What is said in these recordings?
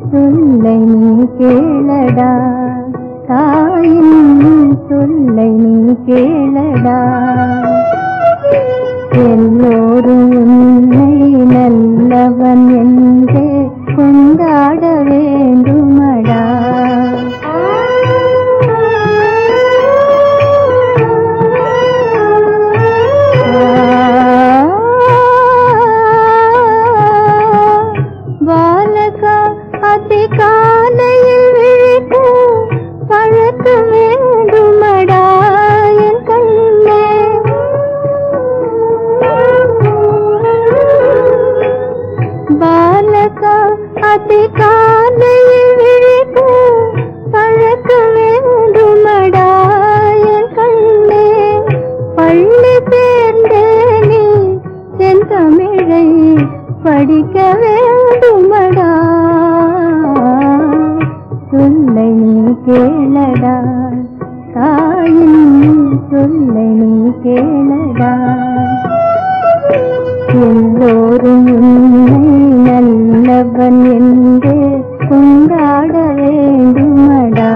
சொல்லை நீ கேளடா தாயின் சொல்லை நீ கேளடா எல்லோரும் உன்னை நல்லவன் என்றே கொண்டாட வேண்டுமடா பாலகா அதிகாலையில் விழிக்க பழக்க வேண்டுமடா என் கண்ணே பாலகா அதிகாலையில் விழிக்க பழக்க வேண்டுமடா என் கண்ணே பள்ளி சேர்ந்தே நீ என் தமிழை படிக்க வேண்டுமடா சொல்லை நீ கேளடா தாயின் சொல்லை நீ கேளடா எல்லோரும் உன்னை நல்லவன் என்று கொண்டாட வேண்டுமடா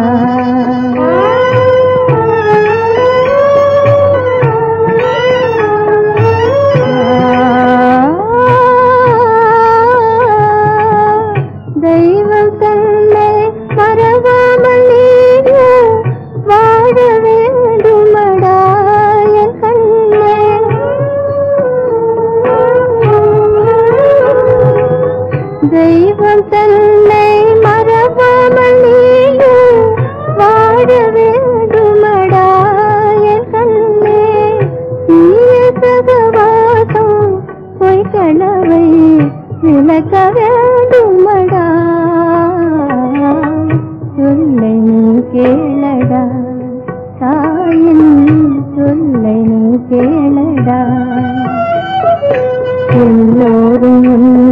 தெய்வம் தன்னை மறவாமல் நீயும் வாழ வேண்டுமடா என் கண்ணே தெய்வம் தன்னை மறவாமல் நீயும் வாழ வேண்டுமடா என் கண்ணே தீய சகவாசம் பொய் கனவை விளக்க வேண்டுமடா சொல்லை நீ கேளடா தாயின் சொல்லை நீ கேளடா எல்லோரும் உன்னை